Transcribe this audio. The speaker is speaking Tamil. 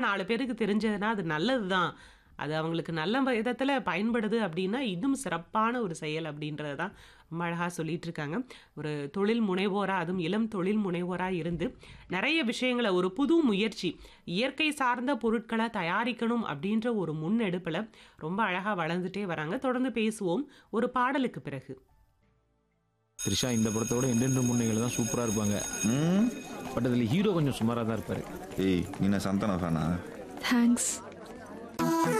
நாலு பேருக்கு தெரிஞ்சதுன்னா அது நல்லது தான் அது அவங்களுக்கு நல்ல விதத்தில் பயன்படுது அப்படின்னா இன்னும் சிறப்பான ஒரு செயல் அப்படின்றது தான் ரொம்ப அழகாக சொல்லிட்டு இருக்காங்க ஒரு தொழில் முனைவோராக அதுவும் இளம் தொழில் முனைவோராக இருந்து நிறைய விஷயங்களை ஒரு புது முயற்சி இயற்கை சார்ந்த பொருட்களை தயாரிக்கணும் அப்படின்ற ஒரு முன்னெடுப்பில் ரொம்ப அழகாக வளர்ந்துட்டே வராங்க தொடர்ந்து பேசுவோம் ஒரு பாடலுக்கு பிறகு த்ரிஷா இந்த படத்தோட எண்டென்று முன்னைகள் தான் சூப்பராக இருப்பாங்க ம் பட் அதில் ஹீரோ கொஞ்சம் சுமாராக தான் இருப்பார் ஏய் நீ என்ன சந்தானம் ஃபேனா தேங்க்ஸ்